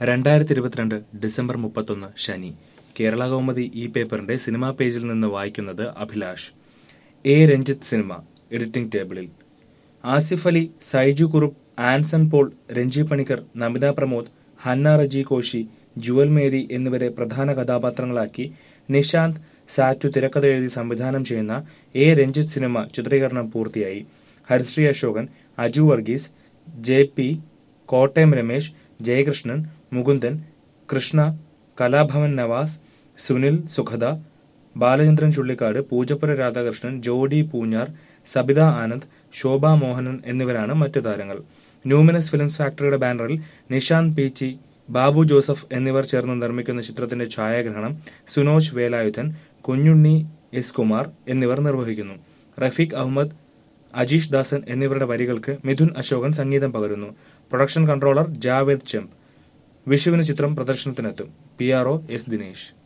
രണ്ടായിരത്തി ഇരുപത്തിരണ്ട് ഡിസംബർ മുപ്പത്തൊന്ന് ശനി കേരള കൗമുദി ഈ പേപ്പറിന്റെ സിനിമാ പേജിൽ നിന്ന് വായിക്കുന്നത് Abhilash A Ranjith cinema editing ടേബിളിൽ Asif Ali Saiju Kurup Anson Paul Ranji Panicker Namitha Pramod Hanna Reji Koshy Jewel Mary എന്നിവരെ പ്രധാന കഥാപാത്രങ്ങളാക്കി നിശാന്ത് സാറ്റു തിരക്കഥ എഴുതി സംവിധാനം ചെയ്യുന്ന എ രഞ്ജിത്ത് സിനിമ ചിത്രീകരണം പൂർത്തിയായി ഹരിശ്രീ അശോകൻ അജു വർഗീസ് ജെ പി കോട്ടയം രമേശ് ജയകൃഷ്ണൻ മുകുന്ദൻ കൃഷ്ണ കലാഭവൻ നവാസ് സുനിൽ സുഖദ ബാലചന്ദ്രൻ ചുള്ളിക്കാട് പൂജപ്പുര രാധാകൃഷ്ണൻ ജോഡി പൂഞ്ഞാർ സബിത ആനന്ദ് ശോഭ മോഹനൻ എന്നിവരാണ് മറ്റു താരങ്ങൾ ന്യൂമിനസ് ഫിലിംസ് ഫാക്ടറിയുടെ ബാനറിൽ നിഷാന്ത് പീച്ചി ബാബു ജോസഫ് എന്നിവർ ചേർന്ന് നിർമ്മിക്കുന്ന ചിത്രത്തിന്റെ ഛായാഗ്രഹണം സുനോജ് വേലായുധൻ കുഞ്ഞുണ്ണി എസ് കുമാർ എന്നിവർ നിർവഹിക്കുന്നു റഫീഖ് അഹമ്മദ് അജീഷ് ദാസൻ എന്നിവരുടെ വരികൾക്ക് മിഥുൻ അശോകൻ സംഗീതം പകരുന്നു പ്രൊഡക്ഷൻ കൺട്രോളർ ജാവേദ് ചെമ്പ് വിഷുവിന് ചിത്രം പ്രദർശനത്തിനെത്തും P R O S Dinesh